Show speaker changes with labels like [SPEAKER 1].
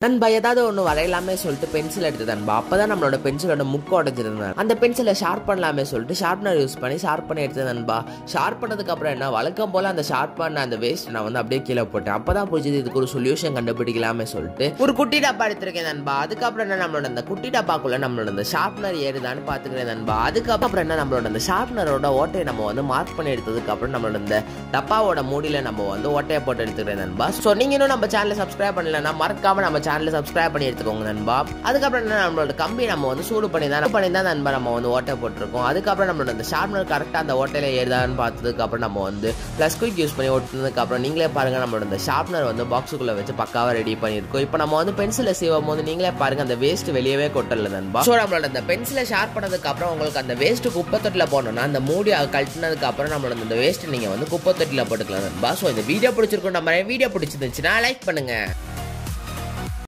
[SPEAKER 1] நண்பா ஏதாவது ஒன்று வரையலாமே சொல்லிட்டு பென்சில் எடுத்து நண்பா அப்பதான் நம்மளோட பென்சிலோட முக்கு உடஞ்சிருந்தேன் அந்த பென்சிலை ஷார்ப் பண்ணலாமே சொல்லிட்டு ஷார்ப்னர் யூஸ் பண்ணி ஷார்ப் பண்ணி எடுத்தேன் நண்பா ஷார்ப் பண்ணதுக்கு அப்புறம் என்ன வழக்கம் போல அந்த ஷார்ப் பண்ண அந்த வேஸ்ட் நான் வந்து அப்படியே கீழே போட்டேன் அப்பதான் புரிஞ்சது இதுக்கு ஒரு சொல்யூஷன் கண்டுபிடிக்கலாமே சொல்லிட்டு ஒரு குட்டி டப்பா எடுத்திருக்கேன் நண்பா அதுக்கப்புறம் என்ன நம்மளோட அந்த குட்டி டப்பாக்குள்ள நம்மளோட அந்த ஷார்ப்னர் ஏறுதான்னு பாத்துக்கிறேன் நண்பா அதுக்கப்புறம் என்ன நம்மளோட அந்த ஷார்ப்னரோட ஓட்டையை நம்ம வந்து மார்க் பண்ணி எடுத்ததுக்கு அப்புறம் நம்மளோட இந்த டப்பாவோட மூடியில நம்ம வந்து ஓட்டையை போட்டு எடுத்துக்கிறேன் நண்பா ஸோ நீங்க இன்னும் நம்ம சேனலை சப்ஸ்கிரைப் பண்ணலன்னா மறக்காம நம்ம சேனலை சப்ஸ்கிரைப் பண்ணி எடுத்துக்கோங்க நண்பா அதுக்கப்புறம் என்ன நம்மளோட கம்பி நம்ம வந்து சூடு பண்ணி தான் பண்ணி தான் நண்பா நம்ம வந்து ஓட்டை போட்டிருக்கோம் அதுக்கப்புறம் நம்மளோட அந்த ஷார்ப்னர் கரெக்டாக அந்த ஓட்டையில ஏறுதான்னு பார்த்ததுக்கு அப்புறம் நம்ம வந்து ப்ளஸ் குயிக் யூஸ் பண்ணி ஓட்டுனதுக்கு அப்புறம் நீங்களே பாருங்க நம்மளோட இந்த ஷார்ப்னர் வந்து பாக்ஸுக்குள்ள வச்சு பக்காவா ரெடி பண்ணியிருக்கோம் இப்போ நம்ம வந்து பென்சிலை சீவும் போது நீங்களே பாருங்க அந்த வேஸ்ட் வெளியவே கொட்டல நண்பா ஸோ நம்மளோட அந்த பென்சிலை ஷார்ப் பண்ணதுக்கு அப்புறம் உங்களுக்கு அந்த வேஸ்ட் குப்பை தொட்டில போனோம்னா அந்த மூடி கழட்டினதுக்கு அப்புறம் நம்மளோட இந்த வேஸ்ட் நீங்க வந்து குப்பை தொட்டில போட்டுக்கலாம் நண்பா ஸோ இந்த வீடியோ பிடிச்சிருக்கும் நம்ம வீடியோ பிடிச்சிருந்துச்சுன்னா லைக் பண்ணுங்க